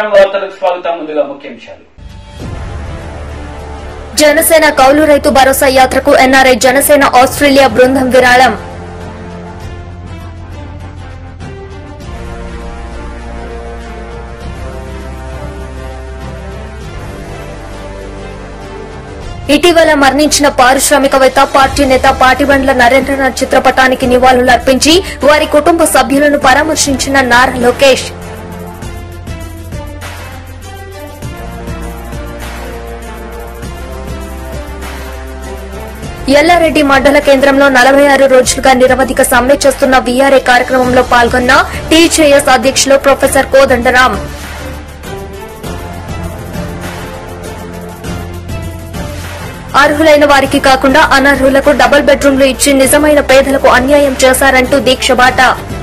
నమస్కారం వార్తలకు స్వాగతం ముందుగా ముఖ్యాంశాలు జనసేన కౌలు రైతు భరోసా యాత్రకు ఎన్ఆర్ఐ జనసేన ఆస్ట్రేలియా బృందం విరాళం ఇటీవల మరణించిన పారిశ్రామికవేత్త పార్టీ నేత పాటిబండ్ల నరేంద్రనాథ్ చిత్రపటానికి నివాళులర్పించి వారి కుటుంబ సభ్యులను పరామర్శించిన నారా లోకేష్ ఎల్లారెడ్డి మండల కేంద్రంలో నలభై ఆరు రోజులుగా నిరవధిక సమ్మె చేస్తున్న వీఆర్ఏ కార్యక్రమంలో పాల్గొన్న టీజేఎస్ అధ్యక్షులు ప్రొఫెసర్ కోదండరాం అర్హులైన వారికి కాకుండా అనర్హులకు డబుల్ బెడ్రూమ్లు ఇచ్చి నిజమైన పేదలకు అన్యాయం చేశారంటూ దీక్ష బాట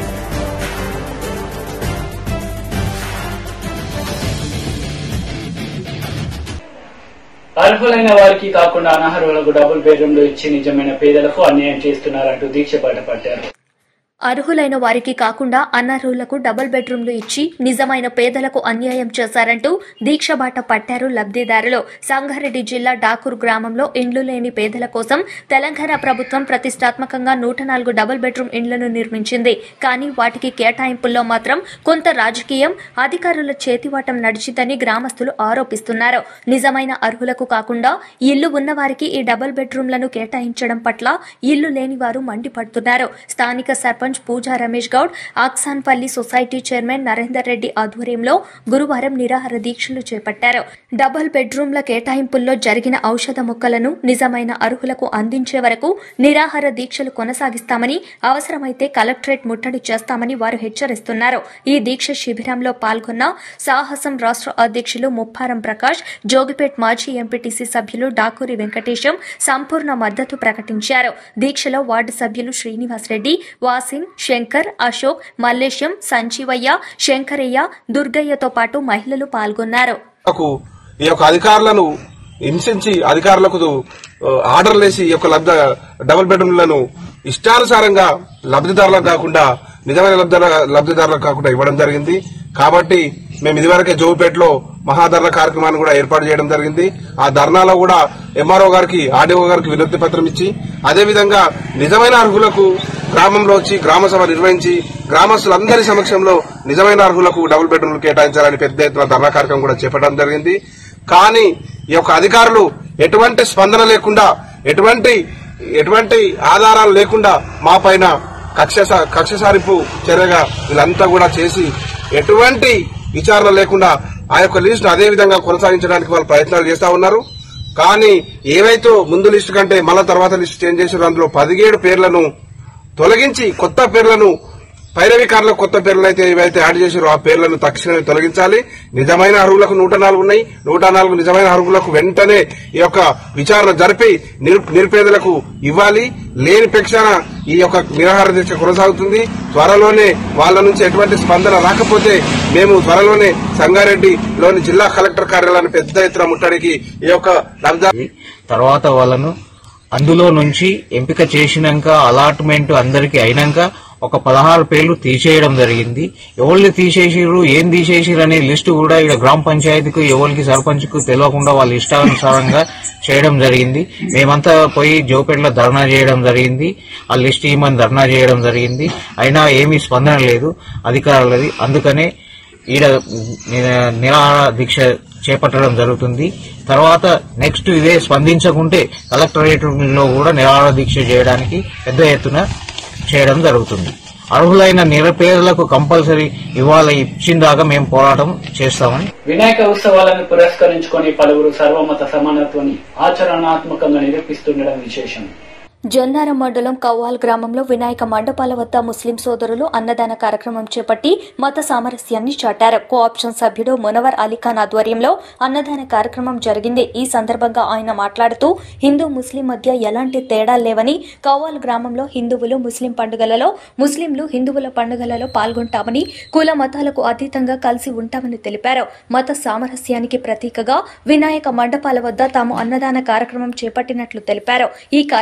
అర్హులైన వారికి కాకుండా అనర్హులకు డబుల్ బెడ్రూమ్లు ఇచ్చి నిజమైన పేదలకు అన్యాయం చేస్తున్నారంటూ దీక్ష బయటపడ్డారు అర్హులైన వారికి కాకుండా అనర్హులకు డబుల్ బెడ్రూమ్లు ఇచ్చి నిజమైన పేదలకు అన్యాయం చేశారంటూ దీక్ష బాట పట్టారు లబ్దిదారులు సంగారెడ్డి జిల్లా డాకూర్ గ్రామంలో ఇండ్లు లేని పేదల కోసం తెలంగాణ ప్రభుత్వం ప్రతిష్టాత్మకంగా నూట నాలుగు డబుల్ బెడ్రూమ్ ఇండ్లను నిర్మించింది కానీ వాటికి కేటాయింపుల్లో మాత్రం కొంత రాజకీయం అధికారుల చేతివాటం నడిచిందని గ్రామస్తులు ఆరోపిస్తున్నారు నిజమైన అర్హులకు కాకుండా ఇల్లు ఉన్నవారికి ఈ డబుల్ బెడ్రూమ్లను కేటాయించడం పట్ల ఇల్లు లేని వారు మండిపడుతున్నారు స్థానిక సర్పంచ్ పూజా రమేష్ గౌడ్ ఆక్సాన్పల్లి సొసైటీ చైర్మన్ నరేందర్ రెడ్డి ఆధ్వర్యంలో గురువారం నిరాహార దీక్షలు చేపట్టారు డబుల్ బెడ్రూమ్ల కేటాయింపుల్లో జరిగిన ఔషధ మొక్కలను నిజమైన అర్హులకు అందించే వరకు నిరాహార దీక్షలు కొనసాగిస్తామని అవసరమైతే కలెక్టరేట్ ముట్టడి చేస్తామని వారు హెచ్చరిస్తున్నారు ఈ దీక్ష శిబిరంలో పాల్గొన్న సాహసం రాష్ట్ర అధ్యక్షులు ముప్పారం ప్రకాష్ జోగిపేట్ మాజీ ఎంపీటీసీ సభ్యులు డాకూరి వెంకటేశం సంపూర్ణ మద్దతు ప్రకటించారు దీక్షలో వార్డు సభ్యులు శ్రీనివాస్ రెడ్డి వాసిం శంకర్ అశోక్ మల్లేశం సంజీవయ్య శంకరయ్య దుర్గయ్యతో పాటు మహిళలు పాల్గొన్నారు నాకు ఈ యొక్క అధికారులను హింసించి అధికారులకు ఆ, ఆర్డర్లు వేసి ఈ యొక్క లబ్ధ డబుల్ బెడ్రూమ్లను ఇష్టానుసారంగా లబ్ధిదారులకు కాకుండా నిజమైన లబ్ధిదారు లబ్ధిదారులకు కాకుండా ఇవ్వడం జరిగింది కాబట్టి మేము ఇదివరకే జోవుపేటలో మహాధరణ కార్యక్రమాన్ని కూడా ఏర్పాటు చేయడం జరిగింది ఆ ధర్నాలో కూడా ఎంఆర్ఓ గారికి ఆర్డీఓ గారికి వినతి పత్రం ఇచ్చి అదేవిధంగా నిజమైన అర్హులకు గ్రామంలో వచ్చి గ్రామ సభ నిర్వహించి గ్రామస్తులందరి సమక్షంలో నిజమైన అర్హులకు డబుల్ బెడ్రూమ్లు కేటాయించాలని పెద్ద ఎత్తున ధర్నా కార్యక్రమం కూడా చేపట్టడం జరిగింది కానీ ఈ యొక్క అధికారులు ఎటువంటి స్పందన లేకుండా ఎటువంటి ఎటువంటి ఆధారాలు లేకుండా మా పైన కక్ష సా- కక్ష సారింపు చర్యగా వీళ్ళంతా కూడా చేసి ఎటువంటి విచారణ లేకుండా ఆ యొక్క లిస్టు అదే విధంగా కొనసాగించడానికి వాళ్ళు ప్రయత్నాలు చేస్తా ఉన్నారు కానీ ఏవైతే ముందు లిస్టు కంటే మళ్ళా తర్వాత లిస్టు చేంజ్ చేసారో అందులో పదిహేడు పేర్లను తొలగించి కొత్త పేర్లను పైరవికారులకు కొత్త పేర్లను అయితే ఏవైతే యాడ్ చేశారో ఆ పేర్లను తక్షణమే తొలగించాలి నిజమైన అర్హులకు నూట నాలుగు ఉన్నాయి నూట నాలుగు నిజమైన అర్హులకు వెంటనే ఈ యొక్క విచారణ జరిపి నిరు- నిరుపేదలకు ఇవ్వాలి లేని పక్షాన ఈ యొక్క నిరాహార దీక్ష కొనసాగుతుంది త్వరలోనే వాళ్ళ నుంచి ఎటువంటి స్పందన రాకపోతే మేము త్వరలోనే సంగారెడ్డిలోని జిల్లా కలెక్టర్ కార్యాలయాన్ని పెద్ద ఎత్తున ముట్టడికి ఈ యొక్క లబ్ధి తర్వాత వాళ్ళను అందులో నుంచి ఎంపిక చేసినాక అలాట్మెంట్ అందరికి అయినాక ఒక పదహారు పేర్లు తీసేయడం జరిగింది ఎవరిని తీసేసిర్రు ఏం తీసేసిర్రు అనే లిస్టు కూడా ఇక్కడ గ్రామ పంచాయతీకు ఎవరికి సర్పంచ్ కు తెలియకుండా వాళ్ళ ఇష్టానుసారంగా చేయడం జరిగింది మేమంతా పోయి జోపేటలో ధర్నా చేయడం జరిగింది ఆ లిస్ట్ ఇవ్వమని ధర్నా చేయడం జరిగింది అయినా ఏమీ స్పందన లేదు అధికారులది అందుకనే ఈడ ని- నిరాహార దీక్ష చేపట్టడం జరుగుతుంది తర్వాత నెక్స్ట్ ఇదే స్పందించకుంటే కలెక్టరేట్ లో కూడా నిరాహార దీక్ష చేయడానికి పెద్ద ఎత్తున చేయడం జరుగుతుంది అర్హులైన నిరుపేదలకు కంపల్సరీ ఇవాళ ఇచ్చిందాకా మేము పోరాటం చేస్తామని వినాయక ఉత్సవాలను పురస్కరించుకొని పలువురు సర్వమత సమానత్వాన్ని ఆచరణాత్మకంగా నిరూపిస్తుండడం విశేషం జొన్నారం మండలం కవ్వాల్ గ్రామంలో వినాయక మండపాల వద్ద ముస్లిం సోదరులు అన్నదాన కార్యక్రమం చేపట్టి మత సామరస్యాన్ని చాటారు కోఆప్షన్ సభ్యుడు మునవర్ అలీఖాన్ ఆధ్వర్యంలో అన్నదాన కార్యక్రమం జరిగింది ఈ సందర్భంగా ఆయన మాట్లాడుతూ హిందూ ముస్లిం మధ్య ఎలాంటి తేడా లేవని కవ్వాల్ గ్రామంలో హిందువులు ముస్లిం పండుగలలో ముస్లింలు హిందువుల పండుగలలో పాల్గొంటామని కుల మతాలకు అతీతంగా కలిసి ఉంటామని తెలిపారు మత సామరస్యానికి ప్రతీకగా వినాయక మండపాల వద్ద తాము అన్నదాన కార్యక్రమం చేపట్టినట్లు తెలిపారు ఈ కార్యక్రమంలో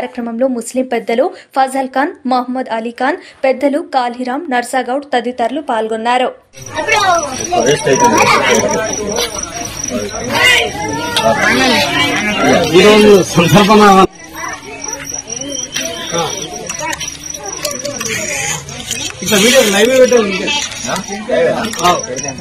ముస్లిం పెద్దలు ఫజల్ ఖాన్ మహమ్మద్ అలీ ఖాన్ పెద్దలు కాళీరాం నర్సాగౌడ్ తదితరులు పాల్గొన్నారు ఈరోజు సందర్భంగా ఇట్లా వీడియో లైవ్ పెట్టాలి ఇంకా. ఆ.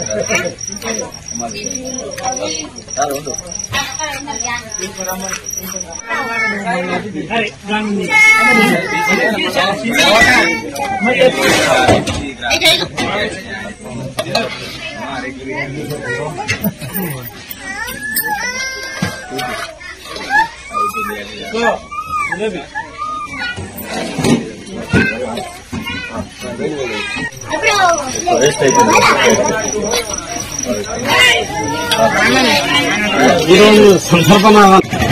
సో, ఇదేమి? ఈరోజు సందర్భంగా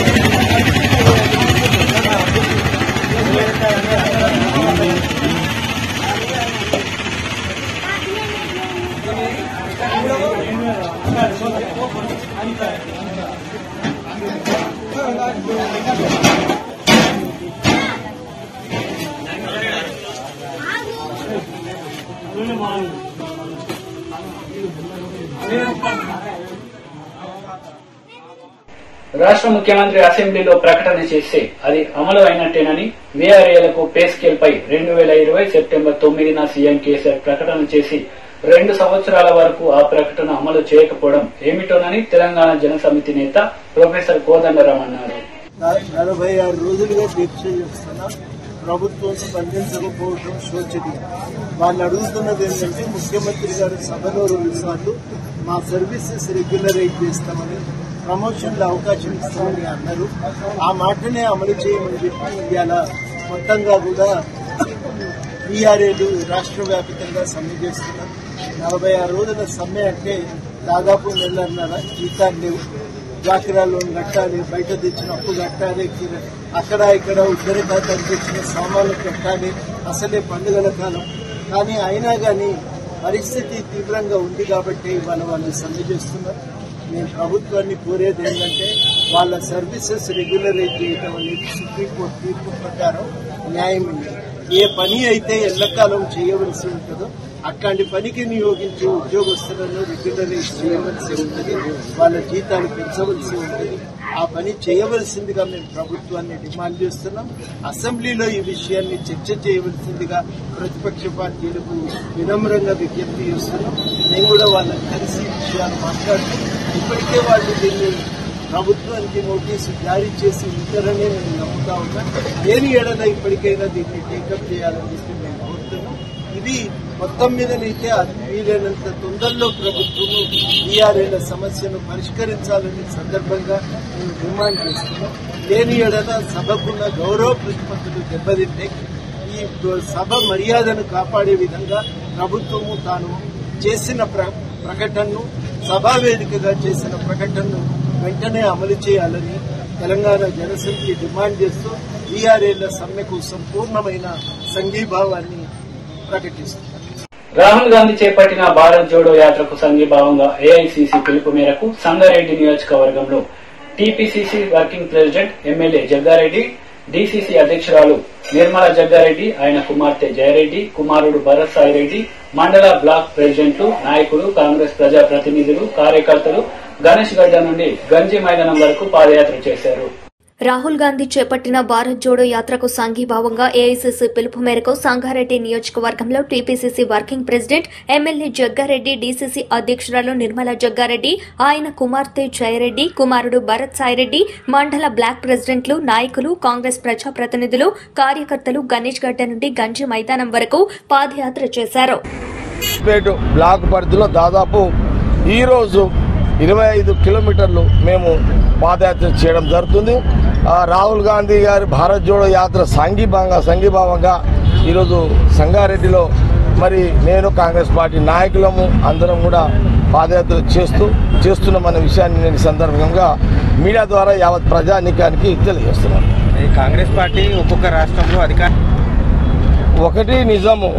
రాష్ట్ర ముఖ్యమంత్రి అసెంబ్లీలో ప్రకటన చేస్తే అది అమలు అయినట్టేనని వీఆర్ఏలకు పే స్కేల్ పై రెండు వేల ఇరవై సెప్టెంబర్ తొమ్మిదిన సీఎం కేసీఆర్ ప్రకటన చేసి రెండు సంవత్సరాల వరకు ఆ ప్రకటన అమలు చేయకపోవడం ఏమిటోనని తెలంగాణ జనసమితి నేత ప్రొఫెసర్ కోదండరాం అన్నారు నలభై ఆరు రోజులుగా దీక్ష చేస్తున్నా ప్రభుత్వం స్పందించకపోవడం శోచనీయం వాళ్ళు అడుగుతున్నది ఏంటంటే ముఖ్యమంత్రి గారు సభలో రెండు సార్లు మా సర్వీసెస్ రెగ్యులరైజ్ చేస్తామని ప్రమోషన్ల అవకాశం ఇస్తామని అన్నారు ఆ మాటనే అమలు చేయమని చెప్పి ఇవాళ మొత్తంగా కూడా బీఆర్ఏలు రాష్ట్ర వ్యాప్తంగా సమ్మె చేస్తున్నారు నలభై ఆరు రోజుల సమ్మె అంటే దాదాపు నెలన్నర జీతాలు లేవు జాకిరా లోన్ కట్టాలి బయట తెచ్చిన అప్పు కట్టాలి కిర- అక్కడ ఇక్కడ ఉద్దరి ఖాతాలు తెచ్చిన సామాన్లు కట్టాలి అసలే పండుగల కాలం కానీ అయినా కానీ పరిస్థితి తీవ్రంగా ఉంది కాబట్టి ఇవాళ వాళ్ళు సమ్మె చేస్తున్నారు నేను ప్రభుత్వాన్ని కోరేది ఏంటంటే వాళ్ళ సర్వీసెస్ రెగ్యులరైజ్ చేయడం అనేది సుప్రీంకోర్టు తీర్పు ప్రకారం న్యాయమైంది ఏ పని అయితే ఎల్లకాలం చేయవలసి ఉంటుందో అట్లాంటి పనికి నియోగించే ఉద్యోగస్తులను రెగ్యులరైజ్ చేయవలసి ఉంటుంది వాళ్ళ జీతాలు పెంచవలసి ఉంటుంది ఆ పని చేయవలసిందిగా మేము ప్రభుత్వాన్ని డిమాండ్ చేస్తున్నాం అసెంబ్లీలో ఈ విషయాన్ని చర్చ చేయవలసిందిగా ప్రతిపక్ష పార్టీలకు వినమ్రంగా విజ్ఞప్తి చేస్తున్నాం మేము కూడా వాళ్ళని కలిసి ఈ విషయాలు మాట్లాడుతూ ఇప్పటికే వాళ్ళు దీన్ని ప్రభుత్వానికి నోటీసు జారీ చేసి ఉంటారని నేను నమ్ముతా ఉన్నా లేని ఏడన ఇప్పటికైనా దీన్ని టేకప్ చేయాలని చెప్పి మేము కోరుతున్నాం ఇది మొత్తం మీదనైతే అది వీలైనంత తొందరలో ప్రభుత్వము బీఆర్ఏల సమస్యను పరిష్కరించాలని సందర్భంగా మేము డిమాండ్ చేస్తున్నాం లేని ఏడన సభకున్న గౌరవ ప్రతిపత్తులు దెబ్బతింటే ఈ సభ మర్యాదను కాపాడే విధంగా ప్రభుత్వము తాను చేసిన ప్ర- ప్రకటనను సభా వేదికగా చేసిన ప్రకటనను వెంటనే అమలు చేయాలని తెలంగాణ జనసమితి డిమాండ్ చేస్తూ బీఆర్ఏల సమ్మెకు సంపూర్ణమైన సంఘీభావాన్ని ప్రకటిస్తుంది రాహుల్ గాంధీ చేపట్టిన భారత్ జోడో యాత్రకు సంఘీభావంగా ఏఐసిసి పిలుపు మేరకు సంగారెడ్డి నియోజకవర్గంలో TPCC working president MLA Jaggareddy DCC అధ్యక్షురాలు నిర్మల జగ్గారెడ్డి ఆయన కుమార్తె జయరెడ్డి కుమారుడు భరత్ సాయిరెడ్డి మండల బ్లాక్ ప్రెసిడెంట్లు నాయకులు కాంగ్రెస్ ప్రజా ప్రతినిధులు కార్యకర్తలు గణేష్ గడ్డ నుండి గంజి మైదానం వరకు పాదయాత్ర చేశారు రాహుల్ గాంధీ చేపట్టిన భారత్ జోడో యాత్రకు సంఘీభావంగా ఏఐసీసీ పిలుపు మేరకు సంగారెడ్డి నియోజకవర్గంలో TPCC working president MLA Jaggareddy DCC అధ్యక్షురాలు నిర్మల జగ్గారెడ్డి ఆయన కుమార్తె జయరెడ్డి కుమారుడు భరత్ సాయిరెడ్డి మండల బ్లాక్ ప్రెసిడెంట్లు నాయకులు కాంగ్రెస్ ప్రజాప్రతినిధులు కార్యకర్తలు గణేష్ గడ్డ నుండి గంజి మైదానం వరకు పాదయాత్ర చేశారు పేట బ్లాక్ పరిధిలో దాదాపు ఈరోజు ఇరవై ఐదు కిలోమీటర్లు మేము పాదయాత్ర చేయడం జరుగుతుంది ఆ, రాహుల్ గాంధీ గారి భారత్ జోడో యాత్ర సంఘీభావంగా సంఘీభావంగా ఈరోజు సంగారెడ్డిలో మరి నేను కాంగ్రెస్ పార్టీ నాయకులము అందరం కూడా పాదయాత్ర చేస్తూ చేస్తున్నామన్న విషయాన్ని నేను ఈ సందర్భంగా మీడియా ద్వారా యావత్ ప్రజానీకానికి తెలియజేస్తున్నాను ఈ కాంగ్రెస్ పార్టీ ఒక్కొక్క రాష్ట్రంలో అధికార ఒకటి నిజము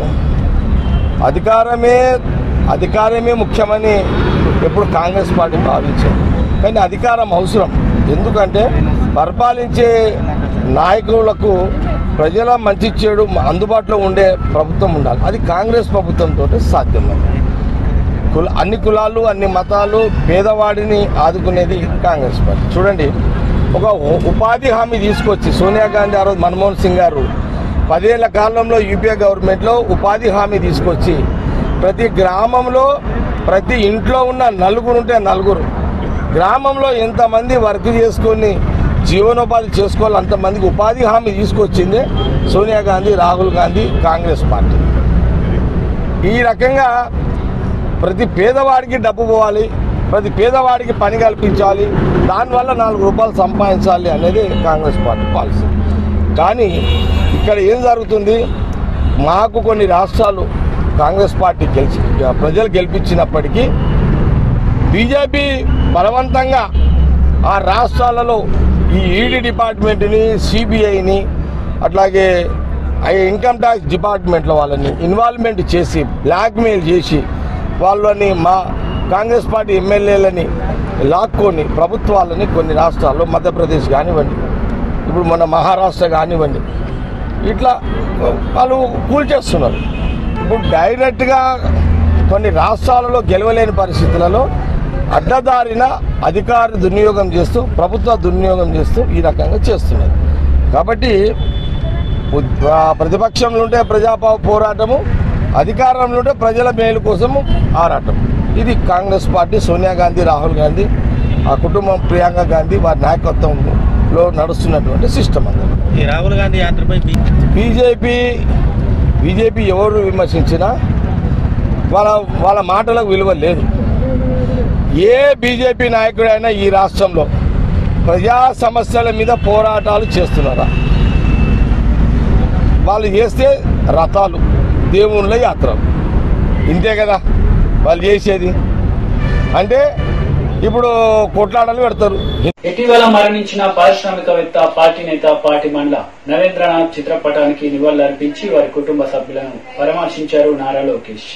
అధికారమే అధికారమే ముఖ్యమని ఎప్పుడు కాంగ్రెస్ పార్టీ భావించారు కానీ అధికారం అవసరం ఎందుకంటే పరిపాలించే నాయకులకు ప్రజల మంచి చెడు అందుబాటులో ఉండే ప్రభుత్వం ఉండాలి అది కాంగ్రెస్ ప్రభుత్వంతో సాధ్యమైంది కుల అన్ని కులాలు అన్ని మతాలు పేదవాడిని ఆదుకునేది కాంగ్రెస్ పార్టీ చూడండి ఒక ఉ- ఉపాధి హామీ తీసుకొచ్చి సోనియా గాంధీ ఆ రోజు మన్మోహన్ సింగ్ గారు పదేళ్ల కాలంలో యూపీఏ గవర్నమెంట్లో ఉపాధి హామీ తీసుకొచ్చి ప్రతి గ్రామంలో ప్రతి ఇంట్లో ఉన్న నలుగురు ఉంటే నలుగురు గ్రామంలో ఎంతమంది వర్క్ చేసుకొని జీవనోపాధి చేసుకోవాలి అంతమందికి ఉపాధి హామీ తీసుకొచ్చిందే సోనియా గాంధీ రాహుల్ గాంధీ కాంగ్రెస్ పార్టీ ఈ రకంగా ప్రతి పేదవాడికి డబ్బు పోవాలి ప్రతి పేదవాడికి పని కల్పించాలి దానివల్ల నాలుగు రూపాయలు సంపాదించాలి అనేది కాంగ్రెస్ పార్టీ పాలసీ కానీ ఇక్కడ ఏం జరుగుతుంది మాకు కొన్ని రాష్ట్రాలు కాంగ్రెస్ పార్టీ గెలిచి ప్రజలు గెలిపించినప్పటికీ బీజేపీ బలవంతంగా ఆ రాష్ట్రాలలో ఈ ఈడీ డిపార్ట్మెంట్ని సిబిఐని అట్లాగే ఆ ఇన్కమ్ ట్యాక్స్ డిపార్ట్మెంట్ల వాళ్ళని ఇన్వాల్వ్మెంట్ చేసి బ్లాక్మెయిల్ చేసి వాళ్ళని మా కాంగ్రెస్ పార్టీ ఎమ్మెల్యేలని లాక్కొని ప్రభుత్వాలని కొన్ని రాష్ట్రాల్లో మధ్యప్రదేశ్ కానివ్వండి ఇప్పుడు మన మహారాష్ట్ర కానివ్వండి ఇట్లా వాళ్ళు కూల్చేస్తున్నారు ఇప్పుడు డైరెక్ట్గా కొన్ని రాష్ట్రాలలో గెలవలేని పరిస్థితులలో అడ్డదారిన అధికార దుర్వినియోగం చేస్తూ ప్రభుత్వ దుర్వినియోగం చేస్తూ ఈ రకంగా చేస్తున్నది కాబట్టి ఉద్- ఆ ప్రతిపక్షంలో ఉంటే ప్రజా పో- పోరాటము అధికారంలో ఉంటే ప్రజల మేలు కోసము ఆరాటం ఇది కాంగ్రెస్ పార్టీ సోనియా గాంధీ రాహుల్ గాంధీ ఆ కుటుంబం ప్రియాంక గాంధీ వారి నాయకత్వంలో నడుస్తున్నటువంటి సిస్టమ్ అన్నది ఈ రాహుల్ గాంధీ యాత్రపై బీ- బీజేపీ బీజేపీ ఎవరు విమర్శించినా వాళ్ళ వాళ్ళ మాటలకు విలువ లేదు ఏ బీజేపీ నాయకుడైనా ఈ రాష్ట్రంలో ప్రజా సమస్యల మీద పోరాటాలు చేస్తున్నారా వాళ్ళు చేస్తే రథాలు దేవుళ్ళ యాత్రలు ఇంతే కదా వాళ్ళు చేసేది అంటే ఇప్పుడు కొట్లాటలు పెడతారు ఇటీవల మరణించిన పారిశ్రామికవేత్త పార్టీ నేత పార్టీ మండల నరేంద్రనాథ్ చిత్రపటానికి నివాళులర్పించి వారి కుటుంబ సభ్యులను పరామర్శించారు నారా లోకేష్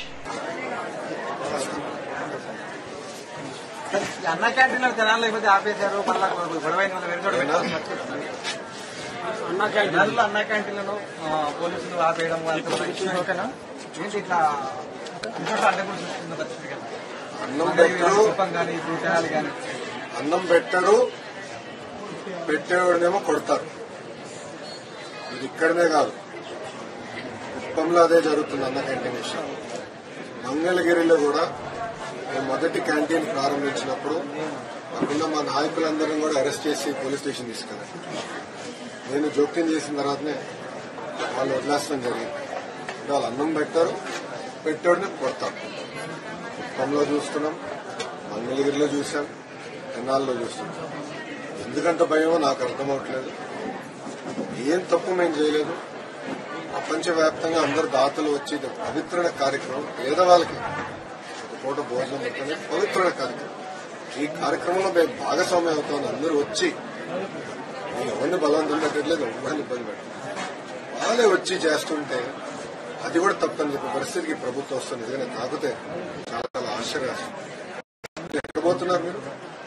అన్న క్యాంటీన్లో జనాలు లేకపోతే ఆపేశారు మళ్ళా గొడవైన వాళ్ళు వేరే చోట పెట్టారు అన్న క్యాంటీన్ అన్న క్యాంటీన్లను ఆ, పోలీసులు ఆపేయడం వాళ్ళతో ఇష్యూ ఓకేనా ఏంటి ఇట్లా ఇంకోటి అడ్డకుండా చూస్తున్న పరిస్థితి కదా అన్నం పెట్టడు కుప్పం కానీ ఇప్పుడు జనాలు కానీ అన్నం పెట్టడు పెట్టేవాడినేమో కొడతారు ఇది ఇక్కడనే కాదు కుప్పంలో అదే జరుగుతుంది అన్న క్యాంటీన్ విషయం మంగళగిరిలో కూడా మేము మొదటి క్యాంటీన్ ప్రారంభించినప్పుడు అక్కడ మా నాయకులందరినీ కూడా అరెస్ట్ చేసి పోలీస్ స్టేషన్ తీసుకెళ్ళారు నేను జోక్యం చేసిన తర్వాతనే వాళ్ళు వదిలేస్తాం జరిగింది అంటే వాళ్ళు అన్నం పెట్టారు పెట్టేవాడిని కొడతారు కుప్పంలో చూస్తున్నాం మంగళగిరిలో చూసాం ఎన్నాళ్ళలో చూస్తున్నాం ఎందుకంత భయమో నాకు అర్థమవట్లేదు ఏం తప్పు మేము చేయలేదు ప్రపంచవ్యాప్తంగా అందరు దాతలు వచ్చి ఇది పవిత్రమైన కార్యక్రమం పేదవాళ్ళకి ఒక పూట భోజనం పెట్టనే పవిత్రమైన కార్యక్రమం ఈ కార్యక్రమంలో మేము భాగస్వామ్యం అవుతామని అందరూ వచ్చి మేము ఎవరిని బలవంతం పెట్టట్లేదు ఎవరిని ఇబ్బంది పెట్టలేదు వాళ్ళే వచ్చి చేస్తుంటే అది కూడా తప్పని చెప్పే పరిస్థితికి ప్రభుత్వం వస్తుంది నిజంగా తాకితే చాలా చాలా ఆశ్చర్యం ఎక్కడ పోతున్నారు మీరు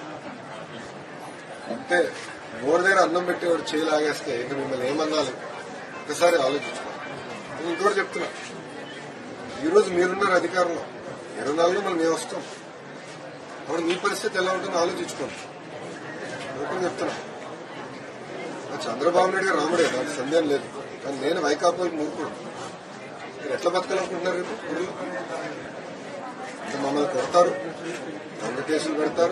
అంటే నోరు దగ్గర అన్నం పెట్టేవాడు చేయి లాగేస్తే ఇంకా మిమ్మల్ని ఏమన్నాలి ఒకసారి ఆలోచించుకోండి నేను ఇంకోటి చెప్తున్నా ఈరోజు మీరున్నారు అధికారంలో ఇరవై నాలుగులో మళ్ళీ మేము వస్తాం అప్పుడు మీ పరిస్థితి ఎలా ఉంటుందో ఆలోచించుకోండి ఒకటి చెప్తున్నా ఆ చంద్రబాబు నాయుడు గారు రాముడే దానికి సందేహం లేదు కానీ నేను వైకాపాకి మూర్ఖుడు మీరు ఎట్లా బతకాలనుకుంటున్నారు రేపు ఊర్లో? అంటే మమ్మల్ని కొడతారు దొంగ కేసులు పెడతారు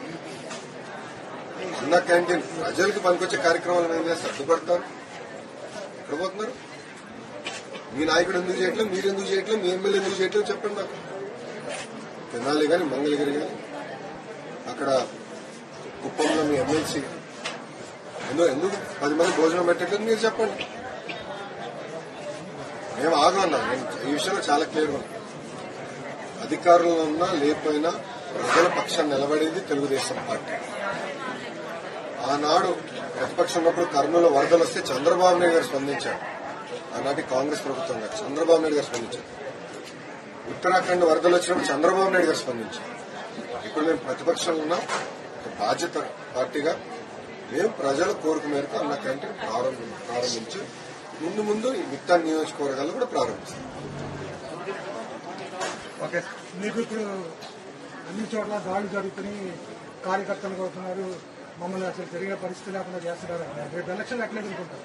అన్న క్యాంటీన్ ప్రజలకు పనికొచ్చే కార్యక్రమాలు ఏం చేస్తారు అడ్డుపడతారు ఎక్కడ పోతున్నారు మీ నాయకుడు ఎందుకు చేయట్లేదు మీరు ఎందుకు చేయట్లేదు మీ ఎమ్మెల్యే ఎందుకు చేయట్లేదు చెప్పండి నాకు తెనాలి కానీ మంగళగిరి కానీ అక్కడ కుప్పంలో మీ ఎమ్మెల్సీ ఎందుకు ఎందుకు పది మంది భోజనం పెట్టట్లేదు మీరు చెప్పండి మేము ఆగమన్నాం నేను ఈ విషయంలో చాలా క్లియర్గా ఉన్నాం అధికారంలో ఉన్నా లేకపోయినా ప్రజల పక్షాన్ని నిలబడేది తెలుగుదేశం పార్టీ ఆనాడు ప్రతిపక్షం ఉన్నప్పుడు కర్నూలు వరదలు వస్తే చంద్రబాబు నాయుడు గారు స్పందించారు ఆనాటి కాంగ్రెస్ ప్రభుత్వం గారు చంద్రబాబు నాయుడు గారు స్పందించారు ఉత్తరాఖండ్ వరదలు వచ్చినప్పుడు చంద్రబాబు నాయుడు గారు స్పందించారు ఇప్పుడు మేము ప్రతిపక్షంలో ఉన్నాం ఒక బాధ్యత పార్టీగా మేము ప్రజల కోరిక మేరకు అన్న క్యాంటీన్ ప్రారంభం ప్రారంభించి ముందు ముందు ఈ మిగతా నియోజకవర్గాలు కూడా ప్రారంభిస్తాం ఓకే మీకు ఇప్పుడు అన్ని చోట్ల దాడులు జరుగుతున్నాయి కార్యకర్తలు కొడుతున్నారు మమ్మల్ని అసలు తిరిగే పరిస్థితి లేకుండా చేస్తున్నారు రేపు ఎలక్షన్ ఎట్లా ఎదుర్కొంటారు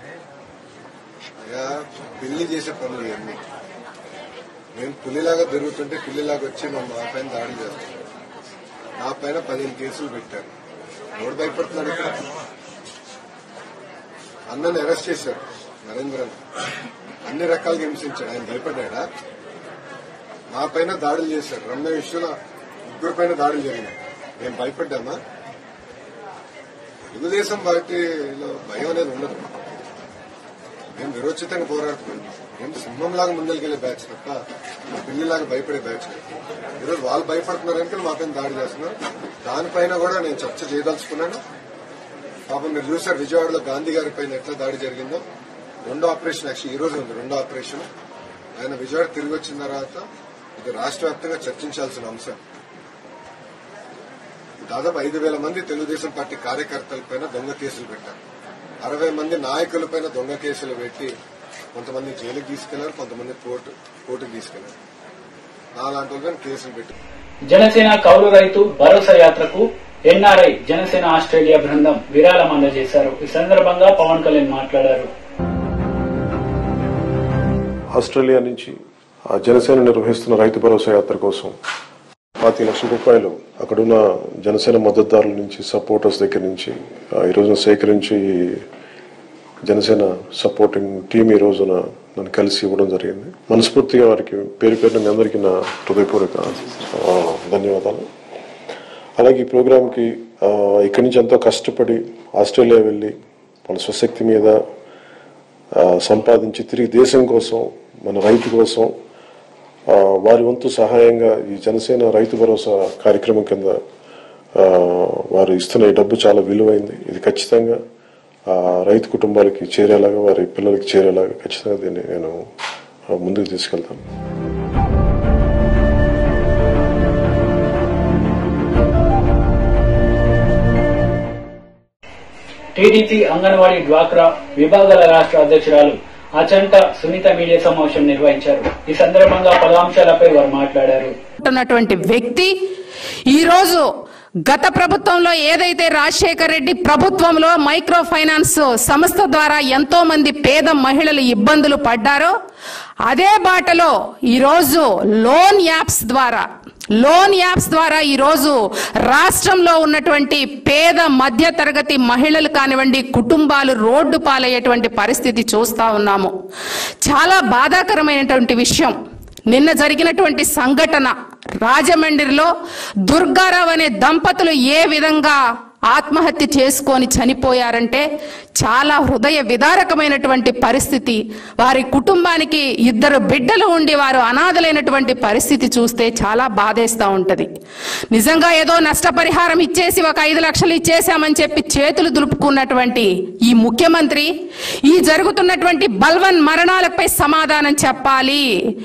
అయ్యా పిల్లి చేసే పనులు ఇవన్నీ మేము పులిలాగా దొరుకుతుంటే పిల్లిలాగా వచ్చి మా మా పైన దాడి చేస్తారు నా పైన పదిహేను కేసులు పెట్టారు ఎవడు భయపడుతున్నాడు ఇక్కడ అన్నని అరెస్ట్ చేశారు నరేంద్రన్ అన్ని రకాలుగా హింసించాడు ఆయన భయపడ్డా మా పైన దాడులు చేశారు రమ్య విషయంలో ముగ్గురు పైన దాడులు జరిగినాయి మేము భయపడ్డామా తెలుగుదేశం పార్టీలో భయం అనేది ఉండదు మేము విరోచితంగా పోరాడుతున్నాం మేము సింహంలాగా ముందరికెళ్లే బ్యాచ్ తప్ప పిల్లిలాగా భయపడే బ్యాచ్ కాదు. ఈరోజు వాళ్ళు భయపడుతున్నారు కనుక మా పైన దాడి చేస్తున్నారు దానిపైన కూడా నేను చర్చ చేయదలుచుకున్నాను పాపం మీరు చూసారు విజయవాడలో గాంధీ గారి పైన ఎట్లా దాడి జరిగిందో రెండో ఆపరేషన్ యాక్చువల్ ఈ రోజు ఉంది రెండో ఆపరేషన్ ఆయన విజయవాడ తిరిగి వచ్చిన తర్వాత ఇది రాష్ట్ర వ్యాప్తంగా చర్చించాల్సిన అంశం దాదాపు ఐదు వేల మంది తెలుగుదేశం పార్టీ కార్యకర్తలపైన దొంగ కేసులు పెట్టారు అరవై మంది నాయకులపైన దొంగ కేసులు పెట్టి కొంతమంది జైలుకి తీసుకెళ్లారు కొంతమంది కోర్టు కోర్టుకు తీసుకెళ్లారు నాలాంటి వాళ్ళపైన కేసులు పెట్టి జనసేన కౌలు రైతు భరోసా యాత్రకు ఎన్ఆర్ఐ జనసేన ఆస్ట్రేలియా బృందం విరాళం అందజేశారు ఈ సందర్భంగా పవన్ కళ్యాణ్ మాట్లాడారు ఆస్ట్రేలియా నుంచి ఆ జనసేన నిర్వహిస్తున్న రైతు భరోసా యాత్ర కోసం పాతి లక్షల రూపాయలు అక్కడున్న జనసేన మద్దతుదారుల నుంచి సపోర్టర్స్ దగ్గర నుంచి ఆ, ఈ రోజున సేకరించి జనసేన సపోర్టింగ్ టీం ఈ రోజున నన్ను కలిసి ఇవ్వడం జరిగింది మనస్ఫూర్తిగా వారికి పేరు పేరున మీ అందరికీ నా హృదయపూర్వక ఆ, ధన్యవాదాలు అలాగే ఈ ప్రోగ్రాంకి ఆ, ఇక్కడి నుంచి ఎంతో కష్టపడి ఆస్ట్రేలియా వెళ్ళి వాళ్ళ స్వశక్తి మీద ఆ, సంపాదించి తిరిగి దేశం కోసం మన రైతు కోసం ఆ, వారి వంతు సహాయంగా ఈ జనసేన రైతు భరోసా కార్యక్రమం కింద ఆ, వారు ఇస్తున్న ఈ డబ్బు చాలా విలువైంది ఇది ఖచ్చితంగా ఆ, రైతు కుటుంబాలకి చేరేలాగా వారి పిల్లలకి చేరేలాగా ఖచ్చితంగా దీన్ని నేను ఆ, ముందుకు తీసుకెళ్తాను టీడీపీ అంగన్వాడీ డ్వాక్రా విభాగాల రాష్ట్ర అధ్యక్షురాలు అచంట సునీత మీడియా సమావేశం నిర్వహించారు ఈ సందర్భంగా పలు అంశాలపై వారు మాట్లాడారు ఉన్నటువంటి వ్యక్తి ఈరోజు గత ప్రభుత్వంలో ఏదైతే రాజశేఖర్ రెడ్డి ప్రభుత్వంలో మైక్రో ఫైనాన్స్ సంస్థ ద్వారా ఎంతో మంది పేద మహిళలు ఇబ్బందులు పడ్డారో అదే బాటలో ఈరోజు లోన్ యాప్స్ ద్వారా లోన్ యాప్స్ ద్వారా ఈరోజు రాష్ట్రంలో ఉన్నటువంటి పేద మధ్య తరగతి మహిళలు కానివ్వండి కుటుంబాలు రోడ్డు పాలయ్యేటువంటి పరిస్థితి చూస్తా ఉన్నాము చాలా బాధాకరమైనటువంటి విషయం నిన్న జరిగినటువంటి సంఘటన రాజమండ్రిలో దుర్గారావు అనే దంపతులు ఏ విధంగా ఆత్మహత్య చేసుకొని చనిపోయారంటే చాలా హృదయ విదారకమైనటువంటి పరిస్థితి వారి కుటుంబానికి ఇద్దరు బిడ్డలు ఉండి వారు అనాథలైనటువంటి పరిస్థితి చూస్తే చాలా బాధేస్తా ఉంటది నిజంగా ఏదో నష్టపరిహారం ఇచ్చేసి ఒక ఐదు లక్షలు ఇచ్చేసామని చెప్పి చేతులు దులుపుకున్నటువంటి ఈ ముఖ్యమంత్రి ఈ జరుగుతున్నటువంటి బల్వన్ మరణాలపై సమాధానం చెప్పాలి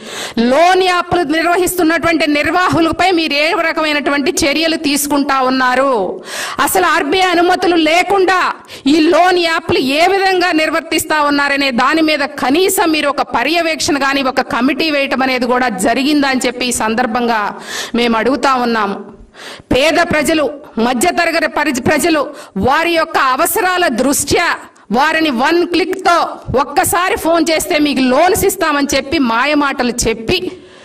లోన్ యాప్లు నిర్వహిస్తున్నటువంటి నిర్వాహకులపై మీరు ఏ రకమైనటువంటి చర్యలు తీసుకుంటా ఉన్నారు అసలు ఆర్బీఐ అనుమతులు లేకుండా ఈ లోన్ యాప్లు ఏ విధంగా నిర్వర్తిస్తా ఉన్నారనే దాని మీద కనీసం మీరు ఒక పర్యవేక్షణ కానీ ఒక కమిటీ వేయటం అనేది కూడా జరిగిందా అని చెప్పి ఈ సందర్భంగా మేము అడుగుతా ఉన్నాము పేద ప్రజలు మధ్యతరగతి పరి- ప్రజలు వారి యొక్క అవసరాల దృష్ట్యా వారిని వన్ క్లిక్ తో ఒక్కసారి ఫోన్ చేస్తే మీకు లోన్స్ ఇస్తామని చెప్పి మాయమాటలు చెప్పి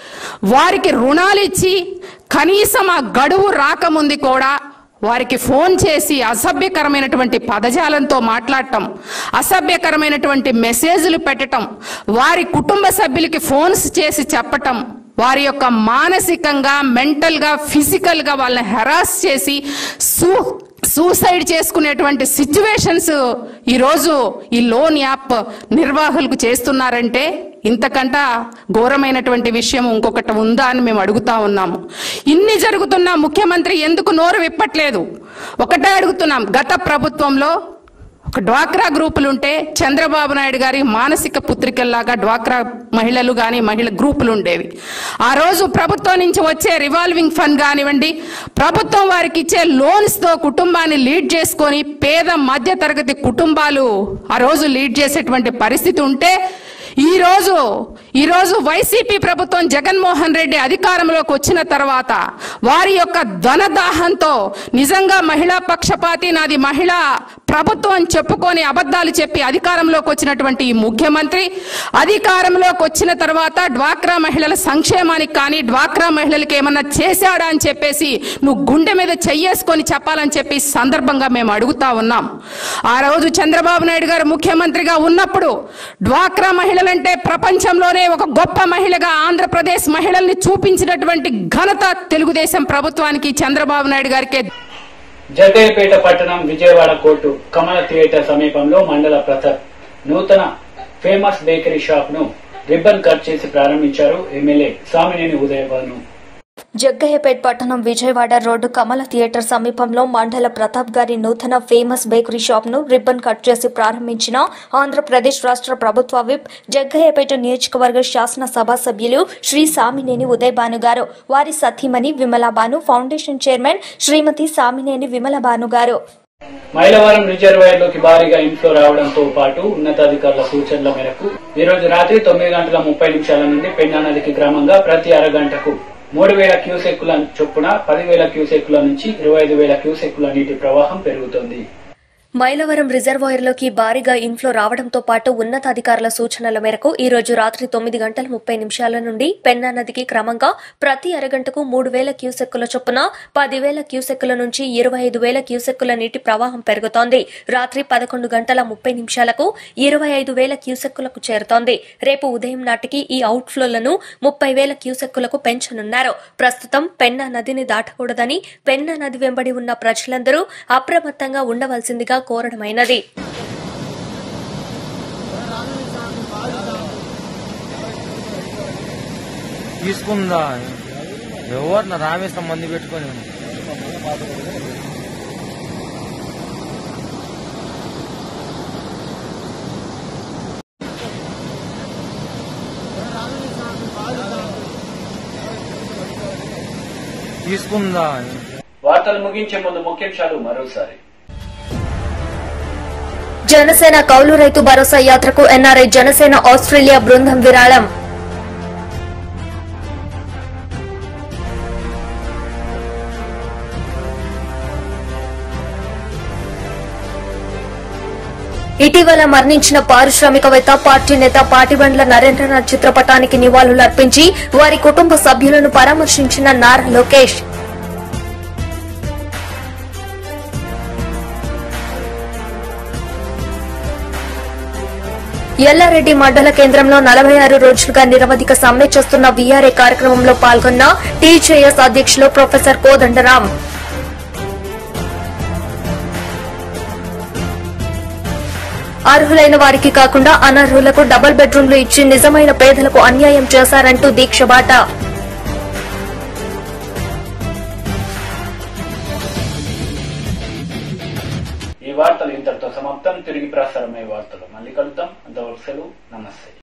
వారికి రుణాలు ఇచ్చి కనీసం ఆ గడువు రాకముందు కూడా వారికి ఫోన్ చేసి అసభ్యకరమైనటువంటి పదజాలంతో మాట్లాడటం అసభ్యకరమైనటువంటి మెసేజ్లు పెట్టటం వారి కుటుంబ సభ్యులకి ఫోన్స్ చేసి చెప్పటం వారి యొక్క మానసికంగా మెంటల్ గా ఫిజికల్ గా వాళ్ళని హెరాస్ చేసి సూ సూసైడ్ చేసుకునేటువంటి సిచ్యువేషన్స్ ఈరోజు ఈ లోన్ యాప్ నిర్వాహకులకు చేస్తున్నారంటే ఇంతకంట ఘోరమైనటువంటి విషయం ఇంకొకటి ఉందా అని మేము అడుగుతా ఉన్నాము ఇన్ని జరుగుతున్నా ముఖ్యమంత్రి ఎందుకు నోరు విప్పట్లేదు ఒకటే అడుగుతున్నాం గత ప్రభుత్వంలో ఒక డ్వాక్రా గ్రూపులు ఉంటే చంద్రబాబు నాయుడు గారి మానసిక పుత్రికల్లాగా డ్వాక్రా మహిళలు కానీ మహిళ గ్రూపులు ఉండేవి ఆ రోజు ప్రభుత్వం నుంచి వచ్చే రివాల్వింగ్ ఫండ్ కానివ్వండి ప్రభుత్వం వారికి ఇచ్చే లోన్స్ తో కుటుంబాన్ని లీడ్ చేసుకొని పేద మధ్య తరగతి కుటుంబాలు ఆ రోజు లీడ్ చేసేటువంటి పరిస్థితి ఉంటే ఈ రోజు ఈ రోజు వైసీపీ ప్రభుత్వం జగన్మోహన్ రెడ్డి అధికారంలోకి వచ్చిన తర్వాత వారి యొక్క ధనదాహంతో నిజంగా మహిళా పక్షపాతి నాది మహిళా ప్రభుత్వం అని చెప్పుకొని అబద్ధాలు చెప్పి అధికారంలోకి వచ్చినటువంటి ఈ ముఖ్యమంత్రి అధికారంలోకి వచ్చిన తర్వాత డ్వాక్రా మహిళల సంక్షేమానికి కానీ డ్వాక్రా మహిళలకి ఏమన్నా చేశాడా అని చెప్పేసి నువ్వు గుండె మీద చెయ్యేసుకొని చెప్పాలని చెప్పి ఈ సందర్భంగా మేము అడుగుతా ఉన్నాం ఆ రోజు చంద్రబాబు నాయుడు గారు ముఖ్యమంత్రిగా ఉన్నప్పుడు డ్వాక్రా మహిళలంటే ప్రపంచంలోనే ఒక గొప్ప మహిళగా ఆంధ్రప్రదేశ్ మహిళల్ని చూపించినటువంటి ఘనత తెలుగుదేశం ప్రభుత్వానికి చంద్రబాబు నాయుడు గారికే జగ్గయ్యపేట పట్టణం విజయవాడ కోర్టు కమల థియేటర్ సమీపంలో మండల ప్రతాప్ నూతన ఫేమస్ బేకరీ షాప్ ను రిబ్బన్ కట్ చేసి ప్రారంభించారు ఎమ్మెల్యే సామినేని ఉదయభాను జగ్గయ్యపేట్ పట్టణం విజయవాడ రోడ్డు కమల థియేటర్ సమీపంలో మండల ప్రతాప్ గారి నూతన ఫేమస్ బేకరీ షాప్ ను రిబ్బన్ కట్ చేసి ప్రారంభించిన ఆంధ్రప్రదేశ్ రాష్ట్ర ప్రభుత్వ విప్ జగ్గయ్యపేట నియోజకవర్గ శాసనసభ సభ్యులు శ్రీ సామినేని ఉదయభాను గారు వారి సతీమణి విమలాబాను ఫౌండేషన్ చైర్మన్ శ్రీమతి సామినేని విమలబాను గారు మైలవరం రిజర్వాయర్లోకి భారీగా ఇన్ఫ్లో రావడంతో పాటు ఉన్నతాధికారుల సూచనల మేరకు ఈ రోజు రాత్రి తొమ్మిది గంటల ముప్పై నిమిషాల నుండి పెన్నా నదికి క్రమంగా ప్రతి అరగంటకు మూడు వేల క్యూసెక్కుల చొప్పున పదివేల క్యూసెక్కుల నుంచి ఇరవై ఐదు వేల క్యూసెక్కుల నీటి ప్రవాహం పెరుగుతోంది మైలవరం రిజర్వాయర్లోకి భారీగా ఇన్ఫ్లో రావడంతో పాటు ఉన్నతాధికారుల సూచనల మేరకు ఈ రోజు రాత్రి తొమ్మిది గంటల ముప్పై నిమిషాల నుండి పెన్నా నదికి క్రమంగా ప్రతి అరగంటకు మూడు వేల క్యూసెక్కుల చొప్పున పదివేల క్యూసెక్కుల నుంచి ఇరవై ఐదు వేల క్యూసెక్కుల నీటి ప్రవాహం పెరుగుతోంది రాత్రి పదకొండు గంటల ముప్పై నిమిషాలకు ఇరవై ఐదు వేల క్యూసెక్కులకు చేరుతోంది రేపు ఉదయం నాటికి ఈ అవుట్ఫ్లోలను ముప్పై వేల క్యూసెక్కులకు పెంచనున్నారు ప్రస్తుతం పెన్నా నదిని దాటకూడదని పెన్నా నది వెంబడి ఉన్న ప్రజలందరూ అప్రమత్తంగా ఉండవలసిందిగా కోరడమైనది తీసుకుందా ఎవరు నా రామేశ్వరం మంది పెట్టుకొని తీసుకుందా వార్తలు ముగించే ముందు ముఖ్యాంశాలు మరోసారి జనసేన కౌలు రైతు భరోసా యాత్రకు ఎన్ఆర్ఐ జనసేన ఆస్ట్రేలియా బృందం విరాళం ఇటీవల మరణించిన పారిశ్రామికవేత్త పార్టీ నేత పాటిబండ్ల నరేంద్రనాథ్ చిత్రపటానికి నివాళులర్పించి వారి కుటుంబ సభ్యులను పరామర్శించిన నారా లోకేష్ ఎల్లారెడ్డి మండల కేంద్రంలో నలభై ఆరు రోజులుగా నిరవధిక సమ్మె చేస్తున్న వీఆర్ఏ కార్యక్రమంలో పాల్గొన్న టీజేఎస్ అధ్యక్షులు ప్రొఫెసర్ కోదండరాం అర్హులైన వారికి కాకుండా అనర్హులకు డబుల్ బెడ్రూమ్లు ఇచ్చి నిజమైన పేదలకు అన్యాయం చేశారంటూ దీక్షబాట ఈ వార్తలు ఇంతటితో సమాప్తం తిరిగి ప్రసారమయ్యే వార్తలు మళ్ళీ కలుద్దాం అంతవరకు సెలవు నమస్తే